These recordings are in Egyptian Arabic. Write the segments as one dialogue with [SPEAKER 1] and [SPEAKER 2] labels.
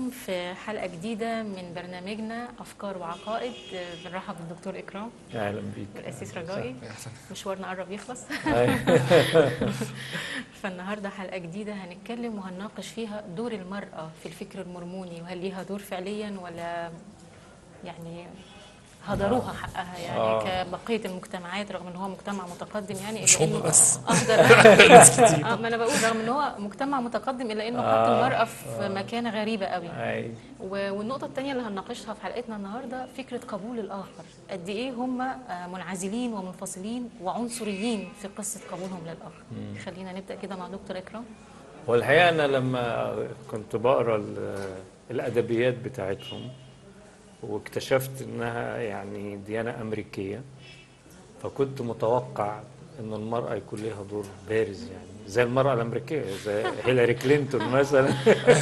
[SPEAKER 1] بيكم في حلقة جديدة من برنامجنا أفكار وعقائد بنرحب بالدكتور إكرام
[SPEAKER 2] اهلا بيك
[SPEAKER 1] والأسيس رجائي مشوارنا قرب يخلص
[SPEAKER 2] أيوة.
[SPEAKER 1] فالنهاردة حلقة جديدة هنتكلم وهنناقش فيها دور المرأة في الفكر المرموني وهل ليها دور فعليا ولا يعني هدروها حقها يعني
[SPEAKER 2] آه.
[SPEAKER 1] كبقية المجتمعات رغم ان هو مجتمع متقدم يعني
[SPEAKER 3] مش
[SPEAKER 1] إلا
[SPEAKER 3] هم
[SPEAKER 1] إنه
[SPEAKER 3] بس.
[SPEAKER 1] أقدر
[SPEAKER 3] ناس كتير
[SPEAKER 1] اه ما انا بقول رغم ان هو مجتمع متقدم الا انه حط
[SPEAKER 2] آه.
[SPEAKER 1] المرأة في مكانة غريبة قوي
[SPEAKER 2] أيوة.
[SPEAKER 1] و- والنقطة الثانية اللي هنناقشها في حلقتنا النهاردة فكرة قبول الآخر قد إيه هم آه، منعزلين ومنفصلين وعنصريين في قصة قبولهم للآخر خلينا نبدأ كده مع دكتور إكرام
[SPEAKER 2] والحقيقه انا لما كنت بقرا ال- الادبيات بتاعتهم واكتشفت انها يعني ديانه امريكيه فكنت متوقع ان المراه يكون لها دور بارز يعني زي المراه الامريكيه زي هيلاري كلينتون مثلا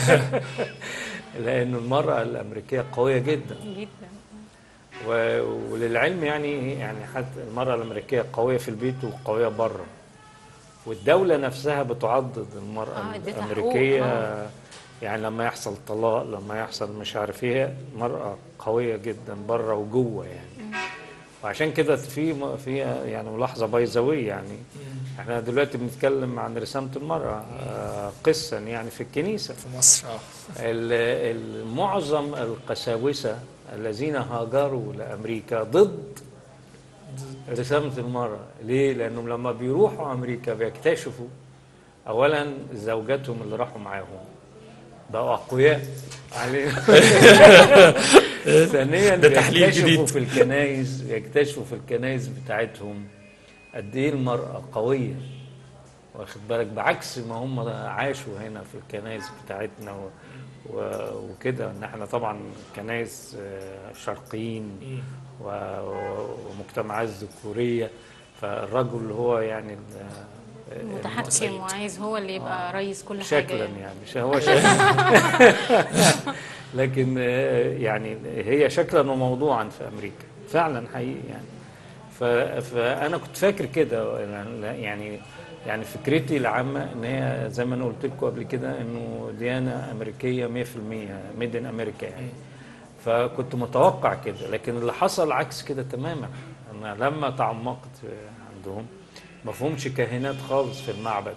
[SPEAKER 2] لان المراه الامريكيه قويه جدا
[SPEAKER 1] جدا
[SPEAKER 2] و- وللعلم يعني يعني حتى المرأة الأمريكية قوية في البيت وقوية بره والدولة نفسها بتعضد المرأة
[SPEAKER 1] آه، اديتها
[SPEAKER 2] الأمريكية
[SPEAKER 1] حقوق، آه.
[SPEAKER 2] يعني لما يحصل طلاق لما يحصل مش عارف ايه مرأة قوية جدا بره وجوه يعني وعشان كده في م- في يعني ملاحظة بيزوية يعني احنا دلوقتي بنتكلم عن رسامة المرأة آه، قسا يعني في الكنيسة
[SPEAKER 3] في مصر اه
[SPEAKER 2] ال- ال- معظم القساوسة الذين هاجروا لأمريكا ضد رسامة المرأة ليه؟ لأنهم لما بيروحوا أمريكا بيكتشفوا أولا زوجاتهم اللي راحوا معاهم بقوا أقوياء عليهم ثانيا
[SPEAKER 3] ده تحليل
[SPEAKER 2] بيكتشفوا
[SPEAKER 3] جديد.
[SPEAKER 2] في الكنايس بيكتشفوا في الكنايس بتاعتهم قد إيه المرأة قوية واخد بالك بعكس ما هم عاشوا هنا في الكنائس بتاعتنا و... و... وكده ان احنا طبعا كنائس آه، شرقيين و... ومجتمعات ذكوريه فالرجل اللي هو يعني ال-
[SPEAKER 1] متحكم
[SPEAKER 3] سيد.
[SPEAKER 1] وعايز هو اللي يبقى رئيس كل حاجة
[SPEAKER 2] شكلا
[SPEAKER 1] يعني.
[SPEAKER 2] يعني مش هو شكلا لكن آه، يعني هي شكلا وموضوعا في امريكا فعلا حقيقي يعني ف- فانا كنت فاكر كده يعني يعني فكرتي العامه ان هي زي ما انا قلت لكم قبل كده انه ديانه امريكيه 100% ميد ان امريكا يعني فكنت متوقع كده لكن اللي حصل عكس كده تماما انا لما تعمقت عندهم ما فهمش كاهنات خالص في المعبد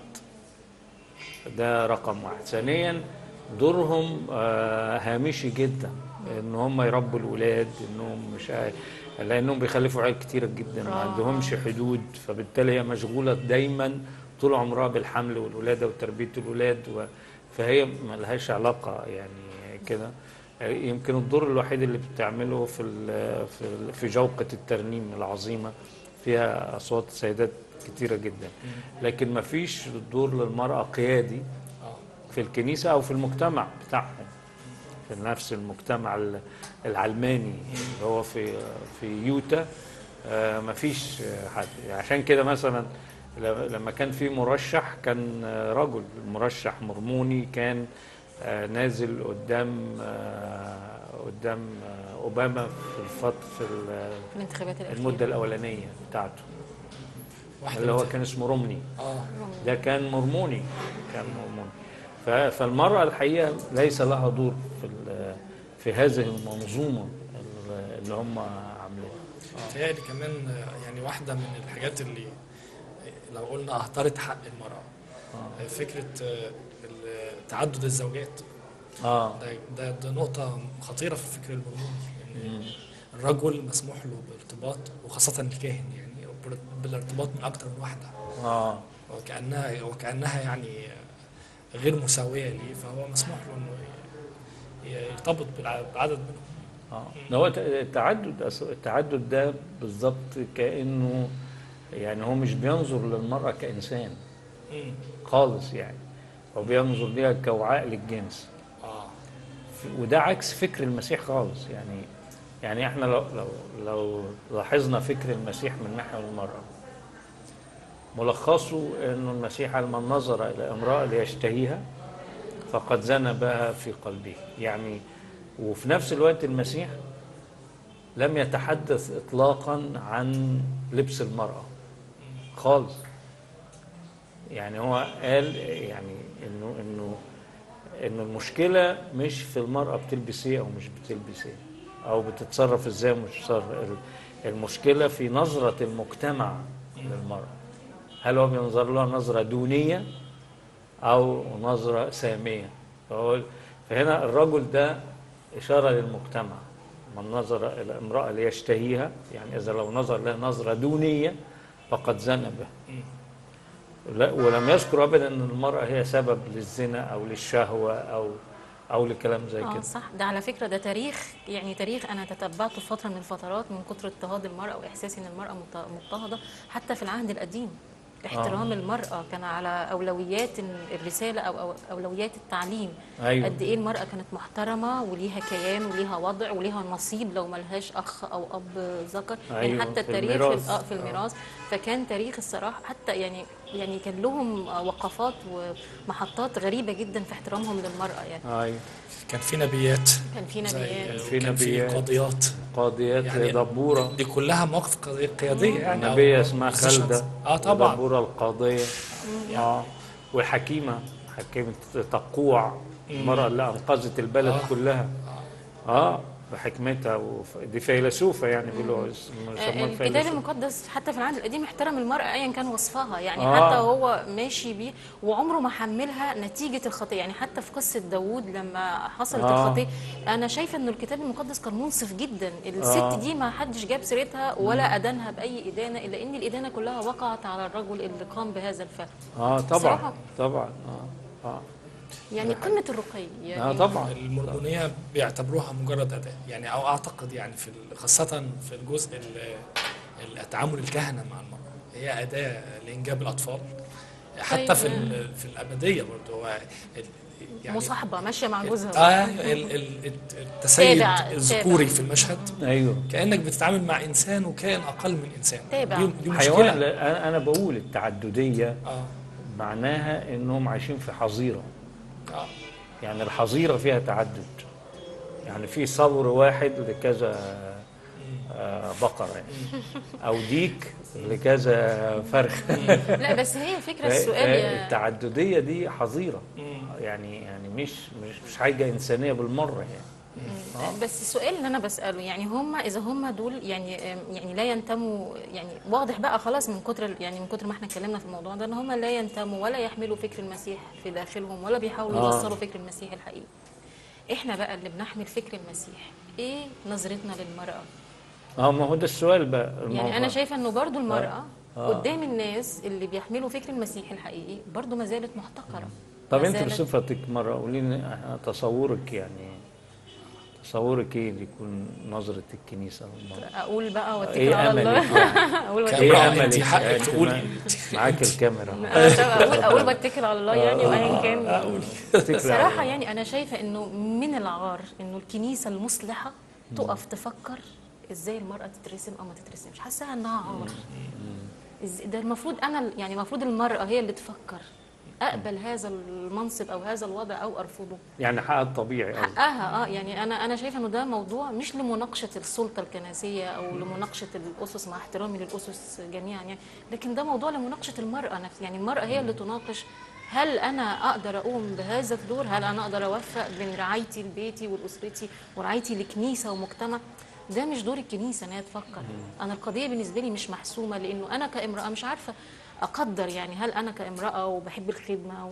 [SPEAKER 2] ده رقم واحد ثانيا دورهم آه، هامشي جدا ان هم يربوا الولاد انهم مش عارف- لانهم بيخلفوا عيال كتيره جدا ما
[SPEAKER 1] آه.
[SPEAKER 2] عندهمش حدود فبالتالي هي مشغوله دايما طول عمرها بالحمل والولاده وتربيه الولاد و... فهي ما لهاش علاقه يعني كده يمكن الدور الوحيد اللي بتعمله في ال- في ال- في جوقه الترنيم العظيمه فيها اصوات سيدات كتيره جدا لكن ما فيش دور للمراه قيادي
[SPEAKER 3] اه
[SPEAKER 2] في الكنيسة أو في المجتمع بتاعهم في نفس المجتمع ال- العلماني اللي هو في في يوتا آه، مفيش آه، حد عشان كده مثلا ل- لما كان في مرشح كان آه، رجل مرشح مرموني كان آه، نازل قدام آه، قدام آه، اوباما في الفط في ال-
[SPEAKER 1] في الانتخابات الأخيرة
[SPEAKER 2] المده الاولانيه بتاعته
[SPEAKER 3] واحده
[SPEAKER 2] اللي هو
[SPEAKER 3] من-
[SPEAKER 2] كان اسمه رومني
[SPEAKER 3] اه
[SPEAKER 2] ده كان مرموني كان مرموني ف- فالمرأة الحقيقة ليس لها دور في ال- في هذه المنظومة ال- اللي هم عاملينها
[SPEAKER 3] متهيألي كمان آه، يعني واحده من الحاجات اللي لو قلنا اهدرت حق المراه آه، فكره آه، ال- تعدد الزوجات
[SPEAKER 2] اه
[SPEAKER 3] ده ده, ده نقطه خطيره في الفكر المرموني ان الرجل مسموح له بارتباط وخاصه الكاهن يعني بال- بالارتباط من اكتر من واحده
[SPEAKER 2] اه
[SPEAKER 3] وكانها وكانها يعني غير مساويه ليه فهو مسموح له انه ي- يرتبط بالع- بعدد منهم
[SPEAKER 2] اه ده هو ت- التعدد أص- التعدد ده بالظبط كأنه يعني هو مش بينظر للمرأة كإنسان
[SPEAKER 3] مم.
[SPEAKER 2] خالص يعني هو بينظر ليها كوعاء للجنس
[SPEAKER 3] اه
[SPEAKER 2] وده عكس فكر المسيح خالص يعني يعني احنا لو لو لو لاحظنا فكر المسيح من ناحيه المراه ملخصه انه المسيح لما نظر الى امراه ليشتهيها فقد زنى بها في قلبه يعني وفي نفس الوقت المسيح لم يتحدث اطلاقا عن لبس المراه خالص يعني هو قال يعني انه انه ان المشكله مش في المراه بتلبس ايه او مش بتلبس ايه او بتتصرف ازاي ومش بتتصرف المشكله في نظره المجتمع للمراه هل هو بينظر لها نظره دونيه او نظره ساميه فهو فهنا الرجل ده اشاره للمجتمع من نظر الى امراه ليشتهيها يعني اذا لو نظر لها نظره دونيه فقد زنى بها لا ولم يذكر ابدا ان المراه هي سبب للزنا او للشهوه او او لكلام زي
[SPEAKER 1] اه
[SPEAKER 2] كده
[SPEAKER 1] صح ده على فكره ده تاريخ يعني تاريخ انا تتبعته في فتره من الفترات من كتر اضطهاد المراه واحساسي ان المراه مضط- مضطهده حتى في العهد القديم احترام
[SPEAKER 2] آه.
[SPEAKER 1] المراه كان على اولويات الرساله او أو اولويات التعليم
[SPEAKER 2] ايوه
[SPEAKER 1] قد ايه المراه كانت محترمه وليها كيان وليها وضع وليها نصيب لو ملهاش اخ او اب ذكر يعني
[SPEAKER 2] أيوة،
[SPEAKER 1] حتى
[SPEAKER 2] في
[SPEAKER 1] التاريخ
[SPEAKER 2] الميراث.
[SPEAKER 1] اه في الميراث فكان تاريخ الصراحه حتى يعني يعني كان لهم آه، وقفات ومحطات غريبه جدا في احترامهم للمراه يعني
[SPEAKER 2] ايوه
[SPEAKER 3] كان في نبيات
[SPEAKER 1] كان في
[SPEAKER 3] زي-
[SPEAKER 1] نبيات
[SPEAKER 2] في
[SPEAKER 3] كان في
[SPEAKER 2] نبيات.
[SPEAKER 3] قاضيات
[SPEAKER 2] قاضيات
[SPEAKER 3] يعني
[SPEAKER 2] دبوره
[SPEAKER 3] دي كلها مواقف قضي- قياديه يعني أو
[SPEAKER 2] نبيه اسمها
[SPEAKER 3] positions.
[SPEAKER 2] خالده
[SPEAKER 3] اه طبعا
[SPEAKER 2] دبوره القاضيه اه وحكيمه حكيمه تقوع المراه اللي انقذت البلد
[SPEAKER 3] آه.
[SPEAKER 2] كلها اه بحكمتها وف... دي فيلسوفه يعني بيقولوا اسم-
[SPEAKER 1] آه،
[SPEAKER 2] يسموها
[SPEAKER 1] الكتاب
[SPEAKER 2] الفيلسوف.
[SPEAKER 1] المقدس حتى في العهد القديم احترم المرأة أيا كان وصفها يعني
[SPEAKER 2] آه.
[SPEAKER 1] حتى هو ماشي بيه وعمره ما حملها نتيجة الخطية يعني حتى في قصة داوود لما حصلت
[SPEAKER 2] آه.
[SPEAKER 1] الخطية أنا شايفة إن الكتاب المقدس كان منصف جدا الست
[SPEAKER 2] آه.
[SPEAKER 1] دي ما حدش جاب سيرتها ولا أدانها بأي إدانة إلا إن الإدانة كلها وقعت على الرجل اللي قام بهذا الفعل
[SPEAKER 2] اه طبعا
[SPEAKER 1] بصراحة.
[SPEAKER 2] طبعا اه اه
[SPEAKER 1] يعني قمة الرقي يعني
[SPEAKER 2] اه طبعا
[SPEAKER 3] المردونيه بيعتبروها مجرد اداه يعني او اعتقد يعني في ال- خاصه في الجزء ال- التعامل الكهنه مع المراه هي اداه لانجاب الاطفال حتى
[SPEAKER 1] طيب،
[SPEAKER 3] في ال- في الابديه برضه هو ال- يعني
[SPEAKER 1] مصاحبة ماشية مع جوزها
[SPEAKER 3] اه ال- ال- التسيد
[SPEAKER 1] تابع-
[SPEAKER 3] الذكوري
[SPEAKER 1] تابع.
[SPEAKER 3] في المشهد
[SPEAKER 2] ايوه
[SPEAKER 3] كانك بتتعامل مع انسان وكائن اقل من انسان
[SPEAKER 1] تابع.
[SPEAKER 3] دي, دي
[SPEAKER 2] حيوان
[SPEAKER 3] مشكله
[SPEAKER 2] لا، انا أنا بقول التعدديه
[SPEAKER 3] اه
[SPEAKER 2] معناها انهم عايشين في حظيره
[SPEAKER 3] اه
[SPEAKER 2] يعني الحظيره فيها تعدد يعني في ثور واحد لكذا آه، بقره يعني او ديك لكذا فرخ
[SPEAKER 1] لا بس هي فكرة السؤال يا
[SPEAKER 2] التعدديه دي حظيره
[SPEAKER 3] مم.
[SPEAKER 2] يعني يعني مش مش مش حاجه انسانيه بالمره يعني آه.
[SPEAKER 1] بس السؤال اللي انا بساله يعني هم اذا هم دول يعني يعني لا ينتموا يعني واضح بقى خلاص من كتر يعني من كتر ما احنا اتكلمنا في الموضوع ده ان هم لا ينتموا ولا يحملوا فكر المسيح في داخلهم ولا بيحاولوا
[SPEAKER 2] آه.
[SPEAKER 1] يوصلوا فكر المسيح الحقيقي احنا بقى اللي بنحمل فكر المسيح ايه نظرتنا للمراه
[SPEAKER 2] اه ما هو ده السؤال بقى
[SPEAKER 1] يعني
[SPEAKER 2] الموضوع.
[SPEAKER 1] انا شايفه انه برضو المراه
[SPEAKER 2] آه.
[SPEAKER 1] قدام الناس اللي بيحملوا فكر المسيح الحقيقي برضو ما زالت محتقره
[SPEAKER 2] طب
[SPEAKER 1] ما
[SPEAKER 2] انت
[SPEAKER 1] زالت-
[SPEAKER 2] بصفتك مره قولي لي تصورك يعني تصورك ايه اللي يكون نظره الكنيسه للمرأة؟
[SPEAKER 1] اقول بقى واتكل
[SPEAKER 2] ايه
[SPEAKER 1] على الله
[SPEAKER 2] املك يعني؟
[SPEAKER 1] اقول واتكل
[SPEAKER 2] ايه
[SPEAKER 3] كاميرا،
[SPEAKER 1] على
[SPEAKER 3] انت
[SPEAKER 2] املك
[SPEAKER 3] حقك
[SPEAKER 2] يعني
[SPEAKER 3] تقولي.
[SPEAKER 2] انت معاك الكاميرا
[SPEAKER 1] اقول اقول بتكل على الله يعني وايا كان
[SPEAKER 2] اتكل على
[SPEAKER 1] صراحة
[SPEAKER 2] الله.
[SPEAKER 1] يعني أنا شايفة إنه من العار إنه الكنيسة المصلحة تقف تفكر إزاي المرأة تترسم أو ما تترسمش حاساها إنها عار إز- ده المفروض أنا يعني المفروض المرأة هي اللي تفكر أقبل هذا المنصب أو هذا الوضع أو أرفضه
[SPEAKER 2] يعني حقها الطبيعي قصدي
[SPEAKER 1] حقها اه يعني انا انا شايفه انه ده موضوع مش لمناقشه السلطه الكنسيه او لمناقشه الاسس مع احترامي للاسس جميعا يعني لكن ده موضوع لمناقشه المراه نفسها يعني المراه هي اللي تناقش هل انا اقدر اقوم بهذا الدور هل انا اقدر اوفق بين رعايتي لبيتي ولاسرتي ورعايتي لكنيسه ومجتمع ده مش دور الكنيسه ان هي تفكر انا القضيه بالنسبه لي مش محسومه لانه انا كامراه مش عارفه اقدر يعني هل انا كامراه وبحب الخدمه و...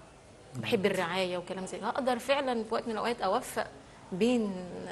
[SPEAKER 1] بحب الرعايه وكلام زي كده اقدر فعلا في وقت من الاوقات اوفق بين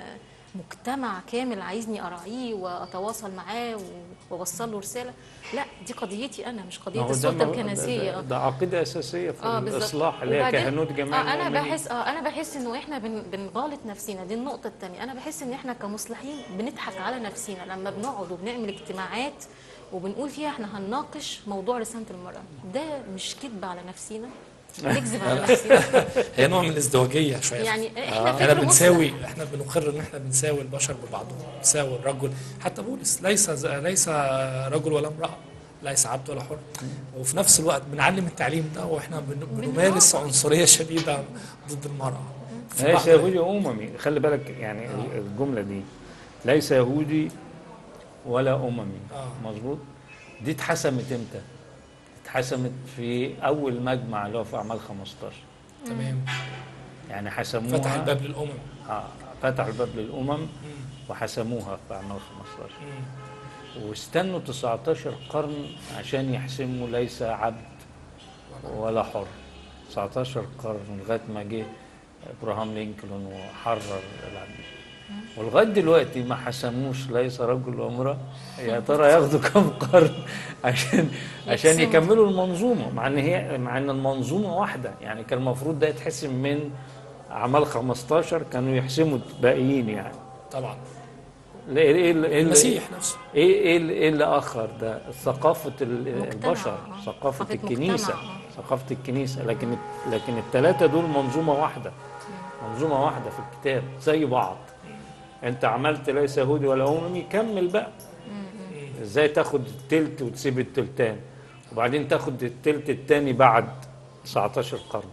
[SPEAKER 1] مجتمع كامل عايزني اراعيه واتواصل معاه واوصل له رساله لا دي قضيتي انا مش
[SPEAKER 2] ما
[SPEAKER 1] قضيه
[SPEAKER 2] هو ده
[SPEAKER 1] السلطه
[SPEAKER 2] ما-
[SPEAKER 1] الكنسيه
[SPEAKER 2] ده, ده عقيده اساسيه في
[SPEAKER 1] اه بالظبط
[SPEAKER 2] الاصلاح اللي هي
[SPEAKER 1] وبعدين-
[SPEAKER 2] كهنوت جميع
[SPEAKER 1] آه انا
[SPEAKER 2] المؤمنين.
[SPEAKER 1] بحس اه انا بحس انه احنا بن بنغالط نفسنا دي النقطه الثانيه انا بحس ان احنا كمصلحين بنضحك على نفسنا لما بنقعد وبنعمل اجتماعات وبنقول فيها احنا هنناقش موضوع رساله المراه ده مش كذب على نفسنا نكذب على نفسنا
[SPEAKER 3] هي نوع من الازدواجيه شويه
[SPEAKER 1] يعني احنا
[SPEAKER 3] احنا
[SPEAKER 1] فكر
[SPEAKER 3] بنساوي
[SPEAKER 1] مصلح.
[SPEAKER 3] احنا بنقر ان احنا بنساوي البشر ببعضهم بنساوي الرجل حتى بولس ليس ز- ليس رجل ولا امراه ليس عبد ولا حر وفي نفس الوقت بنعلم التعليم ده واحنا بن- بنمارس عنصريه شديده ضد المراه في
[SPEAKER 2] ليس
[SPEAKER 3] بعض-
[SPEAKER 2] يهودي اممي خلي بالك يعني الجمله دي ليس يهودي ولا اممي
[SPEAKER 3] آه.
[SPEAKER 2] مظبوط دي اتحسمت امتى اتحسمت في اول مجمع اللي هو في اعمال 15
[SPEAKER 3] تمام
[SPEAKER 2] يعني حسموها
[SPEAKER 3] فتح الباب للامم
[SPEAKER 2] آه فتحوا الباب للامم
[SPEAKER 3] مم.
[SPEAKER 2] وحسموها في اعمال 15
[SPEAKER 3] مم.
[SPEAKER 2] واستنوا 19 قرن عشان يحسموا ليس عبد ولا حر 19 قرن لغايه ما جه ابراهام لينكولن وحرر العبيد ولغايه دلوقتي ما حسموش ليس رجل وامراه يا ترى ياخدوا كم قرن عشان عشان
[SPEAKER 1] يقسموا.
[SPEAKER 2] يكملوا المنظومه مع ان هي مع ان المنظومه واحده يعني كان المفروض ده يتحسم من اعمال 15 كانوا يحسموا الباقيين يعني
[SPEAKER 3] طبعا
[SPEAKER 2] لا، ايه ايه ايه
[SPEAKER 3] المسيح نفسه
[SPEAKER 2] ايه ايه اللي- ايه اللي اخر ده ثقافه ال-
[SPEAKER 1] مجتمع،
[SPEAKER 2] البشر
[SPEAKER 1] آه.
[SPEAKER 2] ثقافه
[SPEAKER 1] ثقافة
[SPEAKER 2] الكنيسه
[SPEAKER 1] مجتمع، آه.
[SPEAKER 2] ثقافه الكنيسه لكن لكن الثلاثه دول منظومه واحده منظومه واحده في الكتاب زي بعض انت عملت ليس يهودي ولا اممي كمل بقى ازاي تاخد التلت وتسيب التلتان وبعدين تاخد التلت التاني بعد 19 قرن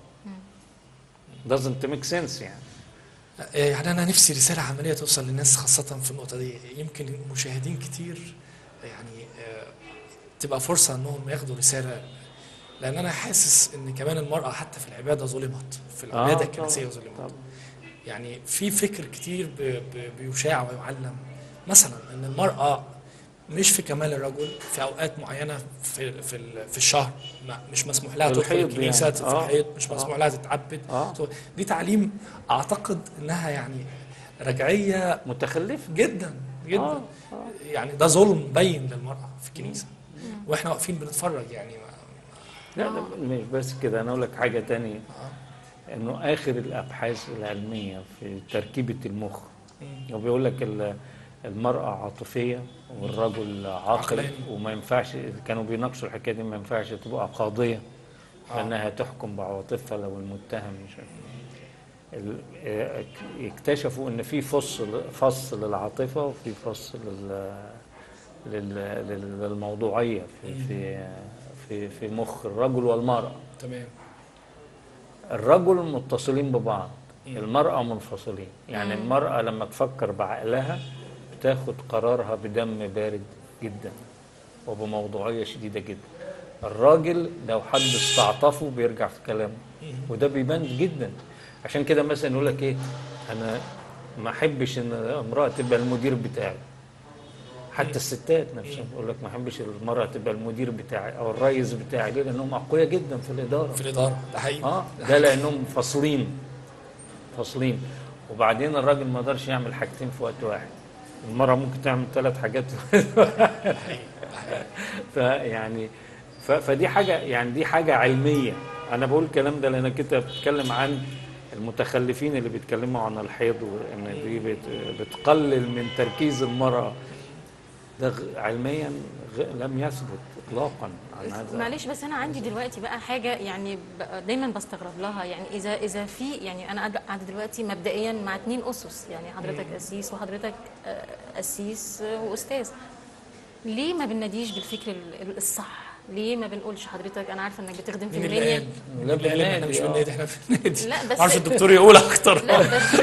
[SPEAKER 2] doesn't make sense يعني
[SPEAKER 3] آه، يعني انا نفسي رساله عمليه توصل للناس خاصه في النقطه دي يمكن المشاهدين كتير يعني آه، تبقى فرصه انهم ياخدوا رساله لان انا حاسس ان كمان المراه حتى في العباده ظلمت في العباده
[SPEAKER 2] آه،
[SPEAKER 3] الكنسيه
[SPEAKER 2] طبعاً،
[SPEAKER 3] ظلمت
[SPEAKER 2] طبعاً.
[SPEAKER 3] يعني في فكر كتير ب- ب- بيشاع ويعلم مثلا ان المراه مش في كمال الرجل في اوقات معينه في في ال- في الشهر ما مش مسموح لها تدخل
[SPEAKER 2] الحيض
[SPEAKER 3] الكنيسه
[SPEAKER 2] يعني.
[SPEAKER 3] في
[SPEAKER 2] آه.
[SPEAKER 3] الحيض مش
[SPEAKER 2] آه.
[SPEAKER 3] مسموح لها تتعبد
[SPEAKER 2] آه.
[SPEAKER 3] دي تعليم اعتقد انها يعني رجعيه
[SPEAKER 2] متخلف
[SPEAKER 3] جدا جدا
[SPEAKER 2] آه،
[SPEAKER 3] يعني ده ظلم بين للمراه في الكنيسه واحنا واقفين بنتفرج يعني ما-
[SPEAKER 2] لا لا مش بس كده انا اقول لك حاجه تانية
[SPEAKER 3] آه.
[SPEAKER 2] انه اخر الابحاث العلميه في تركيبه المخ
[SPEAKER 3] مم.
[SPEAKER 2] وبيقول لك ال- المراه عاطفيه والرجل عاقل
[SPEAKER 3] عقلاني.
[SPEAKER 2] وما ينفعش كانوا بيناقشوا الحكايه دي ما ينفعش تبقى قاضيه
[SPEAKER 3] آه.
[SPEAKER 2] لانها تحكم بعواطفها لو المتهم مش عارف إيه. ال- اه، اكتشفوا ان في فصل فص للعاطفه وفي فص لل لل- لل- للموضوعيه في في في في مخ الرجل والمراه
[SPEAKER 3] تمام
[SPEAKER 2] الرجل متصلين ببعض
[SPEAKER 3] مم.
[SPEAKER 2] المرأة منفصلين يعني المرأة لما تفكر بعقلها بتاخد قرارها بدم بارد جدا وبموضوعية شديدة جدا الراجل لو حد استعطفه بيرجع في كلامه وده بيبان جدا عشان كده مثلا يقول لك ايه انا ما احبش ان امرأة تبقى المدير بتاعي حتى الستات نفسهم يقول لك ما احبش المرأة تبقى المدير بتاعي او الرئيس بتاعي ليه لانهم اقوياء جدا في الإدارة
[SPEAKER 3] في الاداره ده حقيقي
[SPEAKER 2] اه ده لانهم فاصلين فاصلين وبعدين الراجل ما يقدرش يعمل حاجتين في وقت واحد المرأة ممكن تعمل ثلاث حاجات في وقت واحد. فيعني ف- فدي حاجة يعني دي حاجة علمية أنا بقول الكلام ده لأنك أنت بتتكلم عن المتخلفين اللي بيتكلموا عن الحيض وإن دي بت- بتقلل من تركيز المرأة ده غ- علميا غ- لم يثبت إطلاقا عن هذا
[SPEAKER 1] معلش بس انا عندي دلوقتي بقى حاجه يعني ب- دايما بستغرب لها يعني اذا اذا في يعني انا قاعده قاعدة دلوقتي مبدئيا مع اتنين اسس يعني حضرتك قسيس وحضرتك آه، قسيس آه، واستاذ ليه ما بنناديش بالفكر ال- الصح ليه ما بنقولش حضرتك انا عارفه انك بتخدم في
[SPEAKER 3] مين اللي قال؟
[SPEAKER 1] ميلينيا
[SPEAKER 3] مين اللي قال إن احنا مش
[SPEAKER 2] بننادي، آه.
[SPEAKER 3] بننادي احنا بننادي
[SPEAKER 1] لا، بس-
[SPEAKER 3] عارف الدكتور يقول اكتر
[SPEAKER 1] لا بس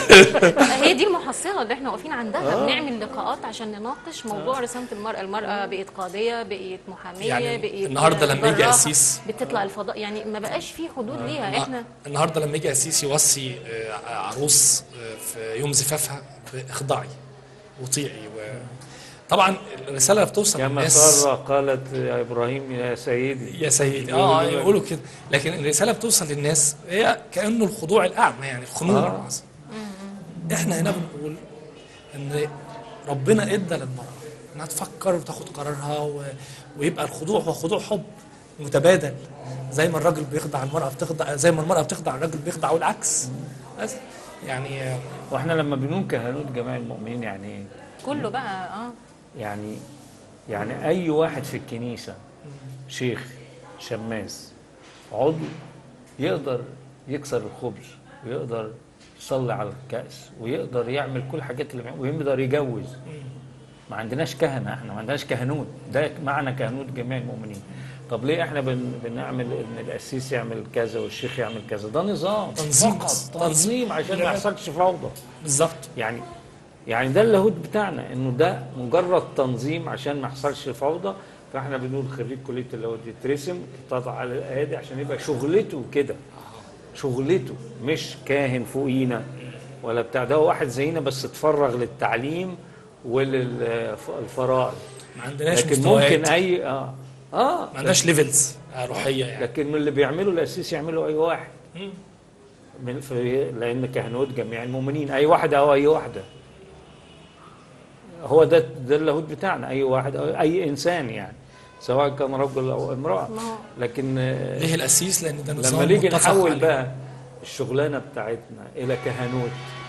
[SPEAKER 1] هي دي المحصله اللي احنا واقفين عندها بنعمل لقاءات عشان نناقش موضوع رسامه المراه المراه بقت قاديه بقت محاميه
[SPEAKER 3] يعني
[SPEAKER 1] بقت
[SPEAKER 3] النهاردة لما يجي
[SPEAKER 1] جراحة،
[SPEAKER 3] قسيس-
[SPEAKER 1] بتطلع الفضاء يعني ما بقاش في حدود ليها احنا
[SPEAKER 3] النهارده لما يجي قسيس يوصي آه، عروس آه، في يوم زفافها اخضعي وطيعي و... طبعا الرساله اللي بتوصل
[SPEAKER 2] كما
[SPEAKER 3] للناس
[SPEAKER 2] سارة قالت يا إبراهيم يا سيدي
[SPEAKER 3] يا سيدي اه يقولوا كده لكن الرساله بتوصل للناس هي كانه الخضوع الاعمى يعني الخنوع
[SPEAKER 2] آه.
[SPEAKER 3] العظيم احنا هنا بنقول ان ربنا ادى للمراه انها تفكر وتاخد قرارها و... ويبقى الخضوع هو خضوع حب متبادل زي ما الراجل بيخضع المراه بتخضع زي ما المراه بتخضع الراجل بيخضع والعكس بس يعني آه،
[SPEAKER 2] واحنا لما بنقول كهنوت جميع المؤمنين يعني ايه؟
[SPEAKER 1] كله بقى اه
[SPEAKER 2] يعني يعني اي واحد في الكنيسه شيخ شماس عضو يقدر يكسر الخبز ويقدر يصلي على الكأس ويقدر يعمل كل الحاجات اللي بيعمل- ويقدر يجوز ما عندناش كهنه احنا ما عندناش كهنوت ده معنى كهنوت جميع المؤمنين طب ليه احنا بن بنعمل ان القسيس يعمل كذا والشيخ يعمل كذا ده نظام
[SPEAKER 3] تنظيم
[SPEAKER 2] فقط
[SPEAKER 3] بس.
[SPEAKER 2] تنظيم عشان ما يحصلش فوضى
[SPEAKER 3] بالظبط
[SPEAKER 2] يعني يعني ده اللاهوت بتاعنا انه ده مجرد تنظيم عشان ما يحصلش فوضى فاحنا بنقول خريج كليه اللاهوت يترسم تضع على الايادي عشان يبقى شغلته كده شغلته مش كاهن فوقينا ولا بتاع ده هو واحد زينا بس اتفرغ للتعليم وللفرائض
[SPEAKER 3] ما عندناش
[SPEAKER 2] لكن
[SPEAKER 3] مستويات
[SPEAKER 2] ممكن اي اه اه
[SPEAKER 3] ما عندناش ليفلز روحيه يعني
[SPEAKER 2] لكن من اللي بيعمله الاسيس يعمله اي واحد
[SPEAKER 3] مم.
[SPEAKER 2] من في لان كهنوت جميع المؤمنين اي واحد او اي واحده هو ده ده اللاهوت بتاعنا اي واحد او اي انسان يعني سواء كان رجل او امراه
[SPEAKER 1] ما هو
[SPEAKER 2] لكن آه،
[SPEAKER 3] ليه الاسيس لان ده نظام
[SPEAKER 2] لما نيجي
[SPEAKER 3] متفق
[SPEAKER 2] نحول
[SPEAKER 3] عليه.
[SPEAKER 2] بقى الشغلانه بتاعتنا الى كهنوت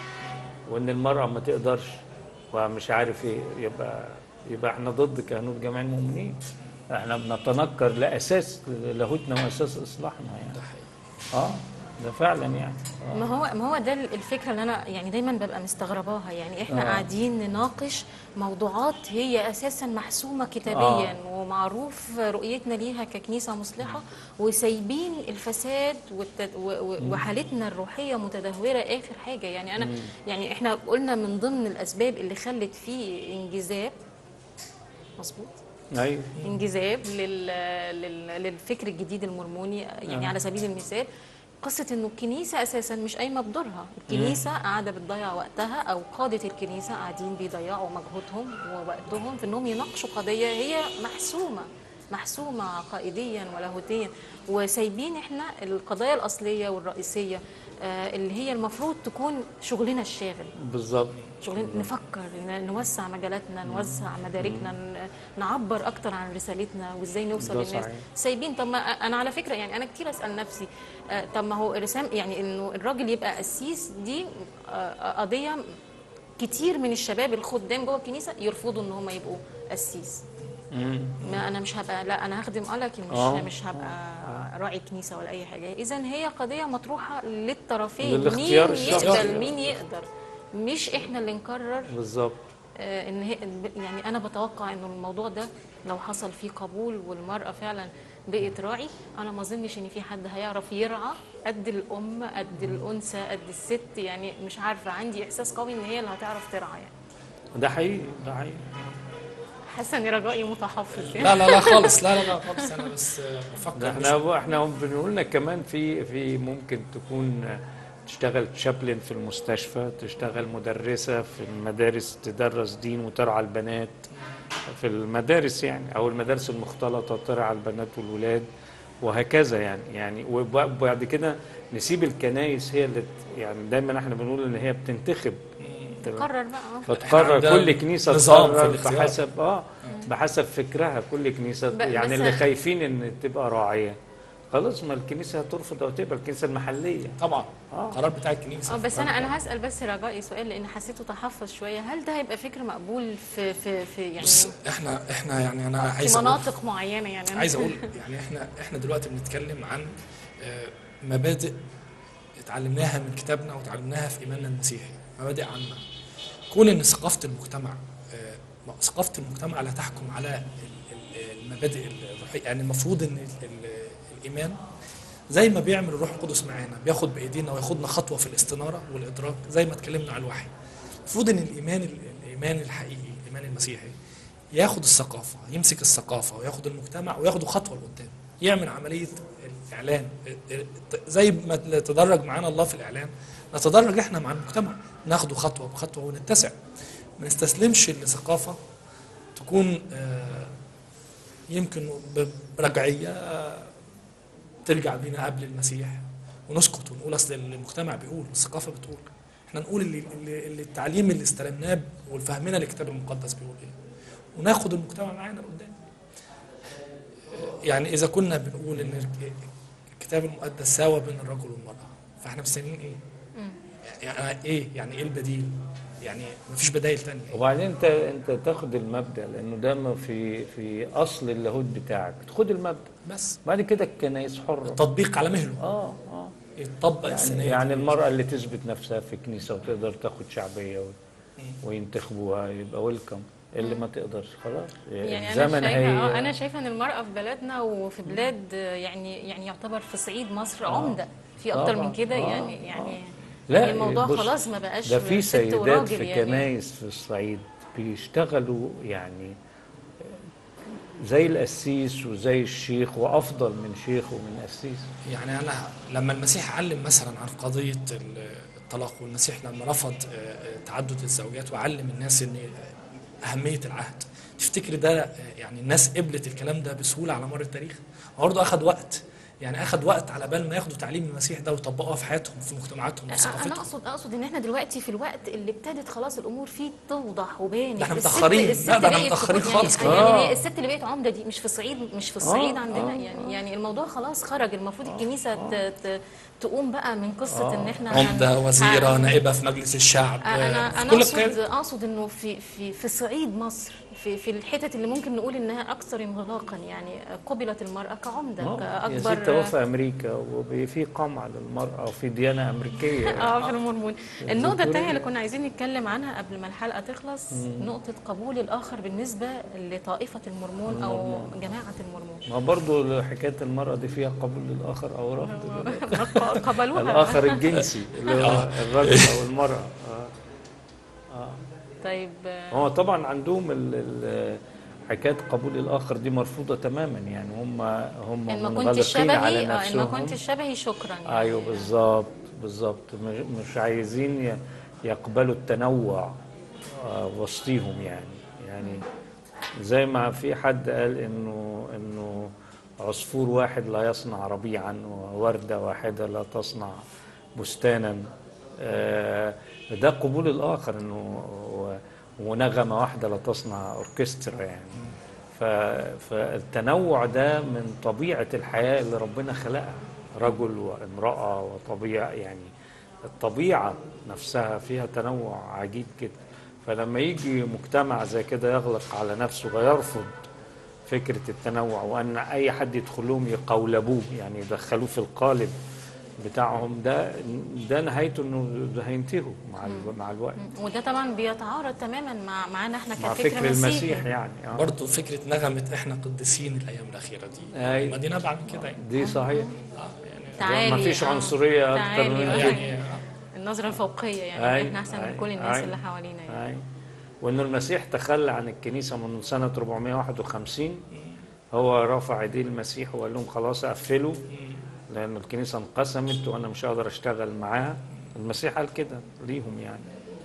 [SPEAKER 2] وان المراه ما تقدرش ومش عارف ايه يبقى يبقى احنا ضد كهنوت جميع المؤمنين احنا بنتنكر لاساس لاهوتنا واساس اصلاحنا يعني
[SPEAKER 3] ده حقيقي.
[SPEAKER 2] اه ده فعلا يعني آه.
[SPEAKER 1] ما هو ما هو ده الفكره اللي انا يعني دايما ببقى مستغرباها يعني احنا
[SPEAKER 2] آه.
[SPEAKER 1] قاعدين نناقش موضوعات هي اساسا محسومه كتابيا
[SPEAKER 2] آه.
[SPEAKER 1] ومعروف رؤيتنا ليها ككنيسه مصلحه وسايبين الفساد والتد... و... و... وحالتنا الروحيه متدهوره اخر حاجه يعني انا يعني احنا قلنا من ضمن الاسباب اللي خلت فيه انجذاب مظبوط
[SPEAKER 2] ايوه
[SPEAKER 1] انجذاب لل... لل... للفكر الجديد المرموني يعني
[SPEAKER 2] آه.
[SPEAKER 1] على سبيل المثال قصة انه الكنيسة اساسا مش قايمة بدورها، الكنيسة قاعدة بتضيع وقتها او قادة الكنيسة قاعدين بيضيعوا مجهودهم ووقتهم في انهم يناقشوا قضية هي محسومة محسومة عقائديا ولاهوتيا وسايبين احنا القضايا الأصلية والرئيسية آه، اللي هي المفروض تكون شغلنا الشاغل
[SPEAKER 2] بالظبط
[SPEAKER 1] شغلين نفكر ن- نوسع مجالاتنا نوسع مداركنا ن- نعبر اكتر عن رسالتنا وازاي نوصل
[SPEAKER 2] ده
[SPEAKER 1] للناس
[SPEAKER 2] صحيح.
[SPEAKER 1] سايبين طب ما انا على فكره يعني انا كتير اسال نفسي آه، طب ما هو رسام يعني انه الراجل يبقى قسيس دي آه، قضيه كتير من الشباب الخدام جوه الكنيسه يرفضوا ان هم يبقوا قسيس
[SPEAKER 2] مم.
[SPEAKER 1] ما انا مش هبقى لا انا هخدم الله لكن مش
[SPEAKER 2] آه.
[SPEAKER 1] مش هبقى راعي كنيسه ولا اي حاجه اذا هي قضيه مطروحه للطرفين
[SPEAKER 2] للاختيار
[SPEAKER 1] مين
[SPEAKER 2] الشخصي.
[SPEAKER 1] يقبل مين يقدر مش احنا اللي نقرر
[SPEAKER 2] بالظبط
[SPEAKER 1] آه، ان هي يعني انا بتوقع انه الموضوع ده لو حصل فيه قبول والمراه فعلا بقت راعي انا ما اظنش ان في حد هيعرف يرعى قد الام قد الانثى قد الست يعني مش عارفه عندي احساس قوي ان هي اللي هتعرف ترعى يعني
[SPEAKER 2] ده حقيقي ده حقيقي
[SPEAKER 1] حاسه ان رجائي متحفظ يعني
[SPEAKER 3] لا لا لا خالص لا لا لا خالص انا بس آه،
[SPEAKER 2] ده
[SPEAKER 3] بفكر مش
[SPEAKER 2] احنا احنا بنقول لك كمان في في ممكن تكون تشتغل تشابلن في المستشفى تشتغل مدرسة في المدارس تدرس دين وترعى البنات في المدارس يعني أو المدارس المختلطة ترعى البنات والولاد وهكذا يعني يعني وب- وبعد كده نسيب الكنايس هي اللي ت- يعني دايما احنا بنقول ان هي بتنتخب
[SPEAKER 1] قرر بقى آه.
[SPEAKER 2] فتقرر
[SPEAKER 3] عندنا
[SPEAKER 2] كل كنيسه
[SPEAKER 3] نظام في
[SPEAKER 2] تقرر
[SPEAKER 3] الاختيار.
[SPEAKER 2] بحسب اه بحسب فكرها كل كنيسه
[SPEAKER 1] ب-
[SPEAKER 2] يعني
[SPEAKER 1] بس-
[SPEAKER 2] اللي خايفين ان تبقى راعيه خلاص ما الكنيسه هترفض او تقبل الكنيسه المحليه
[SPEAKER 3] طبعا
[SPEAKER 2] آه.
[SPEAKER 3] القرار بتاع الكنيسه
[SPEAKER 1] اه بس انا انا هسال بس رجائي سؤال لان حسيته تحفظ شويه هل ده هيبقى فكر مقبول في في في يعني
[SPEAKER 3] بص احنا احنا يعني انا
[SPEAKER 1] في
[SPEAKER 3] عايز اقول
[SPEAKER 1] مناطق معينه يعني أنا-
[SPEAKER 3] عايز اقول يعني احنا احنا دلوقتي بنتكلم عن آه، مبادئ اتعلمناها من كتابنا وتعلمناها في ايماننا المسيحي مبادئ عامه كون ان ثقافه المجتمع آه، ثقافه المجتمع لا تحكم على ال- ال- المبادئ الروحيه يعني المفروض ان ال- ال- الايمان زي ما بيعمل الروح القدس معانا بياخد بايدينا وياخدنا خطوه في الاستناره والادراك زي ما اتكلمنا على الوحي المفروض ان الايمان الايمان الحقيقي الايمان المسيحي ياخد الثقافه يمسك الثقافه وياخد المجتمع وياخده خطوه لقدام يعمل عمليه الاعلان زي ما تدرج معانا الله في الاعلان نتدرج احنا مع المجتمع ناخده خطوه بخطوه ونتسع ما نستسلمش لثقافه تكون آه، يمكن برجعيه آه، ترجع بينا قبل المسيح ونسكت ونقول اصل المجتمع بيقول والثقافه بتقول احنا نقول اللي, اللي, اللي التعليم اللي استلمناه والفهمنا للكتاب المقدس بيقول ايه وناخد المجتمع معانا قدام يعني اذا كنا بنقول ان الكتاب المقدس ساوى بين الرجل والمراه فاحنا مستنيين ايه؟ يعني ايه؟ يعني ايه البديل؟ يعني مفيش بدايل تانية
[SPEAKER 2] وبعدين انت انت تاخد المبدا لانه ده ما في في اصل اللاهوت بتاعك خد المبدا
[SPEAKER 3] بس
[SPEAKER 2] بعد كده الكنايس حره
[SPEAKER 3] التطبيق على مهله
[SPEAKER 2] اه اه
[SPEAKER 3] يتطبق
[SPEAKER 2] يعني,
[SPEAKER 3] السنه
[SPEAKER 2] يعني المراه اللي تثبت نفسها في كنيسه وتقدر تاخد شعبيه و...
[SPEAKER 3] مم.
[SPEAKER 2] وينتخبوها يبقى ويلكم اللي ما تقدرش خلاص
[SPEAKER 1] يعني
[SPEAKER 2] الزمن
[SPEAKER 1] انا شايفه
[SPEAKER 2] هي
[SPEAKER 1] اه انا شايفه ان المراه في بلدنا وفي بلاد آه، يعني يعني يعتبر في صعيد مصر
[SPEAKER 2] آه.
[SPEAKER 1] عمده في اكتر
[SPEAKER 2] طبعا.
[SPEAKER 1] من كده
[SPEAKER 2] آه.
[SPEAKER 1] يعني يعني
[SPEAKER 2] لا
[SPEAKER 1] يعني الموضوع
[SPEAKER 2] بص،
[SPEAKER 1] خلاص ما بقاش
[SPEAKER 2] ده في
[SPEAKER 1] ست
[SPEAKER 2] سيدات
[SPEAKER 1] وراجل
[SPEAKER 2] في
[SPEAKER 1] يعني.
[SPEAKER 2] كنايس في الصعيد بيشتغلوا يعني زي القسيس وزي الشيخ وافضل من شيخ ومن قسيس
[SPEAKER 3] يعني انا لما المسيح علم مثلا عن قضيه ال- الطلاق والمسيح لما رفض آه، آه، تعدد الزوجات وعلم الناس ان اهميه العهد تفتكر ده آه، يعني الناس قبلت الكلام ده بسهوله على مر التاريخ برضه اخذ وقت يعني اخذ وقت على بال ما ياخدوا تعليم المسيح ده ويطبقوه في حياتهم في مجتمعاتهم في
[SPEAKER 1] انا
[SPEAKER 3] ثقافتهم
[SPEAKER 1] اقصد اقصد ان احنا دلوقتي في الوقت اللي ابتدت خلاص الامور فيه توضح وبانت
[SPEAKER 3] ده احنا
[SPEAKER 1] الست-
[SPEAKER 3] متأخرين.
[SPEAKER 1] الست
[SPEAKER 3] لا، ده احنا
[SPEAKER 1] بقت
[SPEAKER 3] متأخرين
[SPEAKER 1] يعني
[SPEAKER 3] خالص
[SPEAKER 1] يعني,
[SPEAKER 3] كمان.
[SPEAKER 1] يعني الست اللي بقت عمده دي مش في الصعيد مش في الصعيد
[SPEAKER 2] آه،
[SPEAKER 1] عندنا
[SPEAKER 2] آه،
[SPEAKER 1] يعني يعني الموضوع خلاص خرج المفروض الكنيسه ت- ت- تقوم بقى من قصه
[SPEAKER 2] آه.
[SPEAKER 1] ان احنا
[SPEAKER 3] عمده
[SPEAKER 1] هن-
[SPEAKER 3] وزيره
[SPEAKER 1] هن-
[SPEAKER 3] نائبه في مجلس الشعب آه،
[SPEAKER 1] انا
[SPEAKER 3] في
[SPEAKER 1] انا
[SPEAKER 3] كل
[SPEAKER 1] اقصد
[SPEAKER 3] القيادات.
[SPEAKER 1] اقصد انه في في في صعيد مصر في في الحتت اللي ممكن نقول انها اكثر انغلاقا يعني قبلت المراه كعمده
[SPEAKER 2] آه، يا
[SPEAKER 1] كاكبر
[SPEAKER 2] ست هو في امريكا وفي قمع للمراه وفي ديانه امريكيه
[SPEAKER 1] اه في المرمون النقطة
[SPEAKER 2] الذكورية.
[SPEAKER 1] الثانية اللي كنا عايزين نتكلم عنها قبل ما الحلقة تخلص نقطة قبول الآخر بالنسبة لطائفة المرمون أو جماعة المرمون
[SPEAKER 2] ما برضه حكايه المراه دي فيها قبول للاخر او رفض
[SPEAKER 1] قبلوها
[SPEAKER 2] الاخر الجنسي اللي هو الرجل او المراه آه. آه.
[SPEAKER 1] طيب آه،
[SPEAKER 2] هو طبعا عندهم ال- ال- حكايه قبول الاخر دي مرفوضه تماما يعني هم هم
[SPEAKER 1] إن ما كنت
[SPEAKER 2] منغلقين
[SPEAKER 1] شبهي
[SPEAKER 2] على
[SPEAKER 1] آه، إن ما
[SPEAKER 2] نفسهم
[SPEAKER 1] كنت شبهي شكرا يعني.
[SPEAKER 2] ايوه بالظبط بالظبط مش- مش عايزين ي- يقبلوا التنوع آه، وسطيهم يعني يعني زي ما في حد قال انه انه عصفور واحد لا يصنع ربيعا ووردة واحدة لا تصنع بستانا آه، ده قبول الآخر انه و- ونغمة واحدة لا تصنع أوركسترا يعني ف- فالتنوع ده من طبيعة الحياة اللي ربنا خلقها رجل وامرأة وطبيعة يعني الطبيعة نفسها فيها تنوع عجيب جدا فلما يجي مجتمع زي كده يغلق على نفسه ويرفض فكرة التنوع وأن أي حد يدخل لهم يقولبوه يعني يدخلوه في القالب بتاعهم ده ده نهايته انه ده هينتهوا مع ال- مع الوقت
[SPEAKER 1] وده طبعا بيتعارض تماما مع معانا احنا
[SPEAKER 2] مع
[SPEAKER 1] كفكر
[SPEAKER 2] فكر المسيح
[SPEAKER 1] مسيحي
[SPEAKER 2] يعني آه.
[SPEAKER 3] برضه فكره نغمه احنا قديسين الايام الاخيره دي
[SPEAKER 2] أي.
[SPEAKER 3] ما دي نابعه من كده يعني
[SPEAKER 2] دي صحيح
[SPEAKER 3] آه، يعني
[SPEAKER 1] تعالي
[SPEAKER 2] ما فيش
[SPEAKER 1] آه،
[SPEAKER 2] عنصرية أكتر
[SPEAKER 1] تعالي،
[SPEAKER 2] من
[SPEAKER 1] آه،
[SPEAKER 2] كده.
[SPEAKER 3] يعني آه،
[SPEAKER 1] النظرة الفوقية يعني
[SPEAKER 2] أي،
[SPEAKER 1] احنا أحسن من
[SPEAKER 2] أي،
[SPEAKER 1] كل الناس
[SPEAKER 2] أي.
[SPEAKER 1] اللي حوالينا يعني
[SPEAKER 2] أي. وان المسيح تخلى عن الكنيسه من سنه 451 هو رفع ايديه المسيح وقال لهم خلاص اقفلوا لان الكنيسه انقسمت وانا مش هقدر اشتغل معاها المسيح قال كده ليهم يعني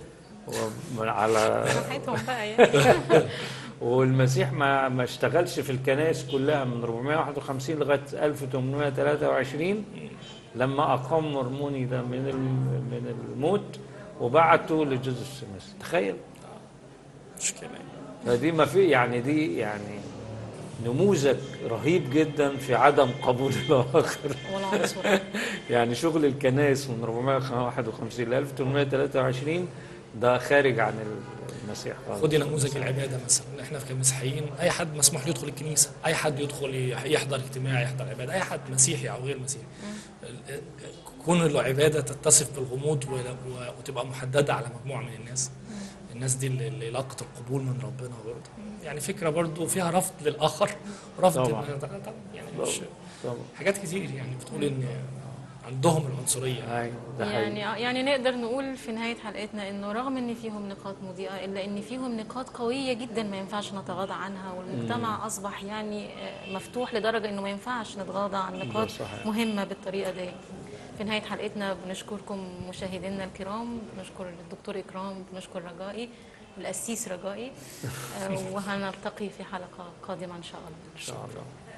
[SPEAKER 2] وعلى
[SPEAKER 1] راحتهم بقى يعني
[SPEAKER 2] والمسيح ما ما اشتغلش في الكنائس كلها من 451 لغايه 1823 لما اقام مرموني ده من الم- من الموت وبعته لجوزيف سميث تخيل
[SPEAKER 3] مشكله يعني.
[SPEAKER 2] فدي ما في يعني دي يعني نموذج رهيب جدا في عدم قبول الاخر
[SPEAKER 1] والعنصر
[SPEAKER 2] يعني شغل الكنائس من 451 ل 1823 ده خارج عن المسيح خالص
[SPEAKER 3] خدي نموذج العباده مثلا احنا كمسيحيين اي حد مسموح له يدخل الكنيسه اي حد يدخل يحضر اجتماع يحضر عباده اي حد مسيحي او غير مسيحي ال- كون العباده تتصف بالغموض و- و- وتبقى محدده على مجموعه من الناس الناس دي اللي اللي لقت القبول من ربنا برضه يعني فكره برضه فيها رفض للاخر رفض
[SPEAKER 2] طبعاً.
[SPEAKER 3] إن- طبعا يعني مش
[SPEAKER 2] طبعا
[SPEAKER 3] حاجات كتير يعني بتقول ان عندهم العنصريه
[SPEAKER 2] أيوة، ده حقيقي.
[SPEAKER 1] يعني آه، يعني نقدر نقول في نهاية حلقتنا انه رغم ان فيهم نقاط مضيئة الا ان فيهم نقاط قوية جدا ما ينفعش نتغاضى عنها والمجتمع اصبح يعني آه، مفتوح لدرجة انه ما ينفعش نتغاضى عن نقاط
[SPEAKER 2] صحيح.
[SPEAKER 1] مهمة بالطريقة دي في نهاية حلقتنا بنشكركم مشاهدينا الكرام بنشكر الدكتور إكرام بنشكر رجائي القسيس رجائي آه، وهنلتقي في حلقة قادمة إن شاء الله
[SPEAKER 2] ان شاء الله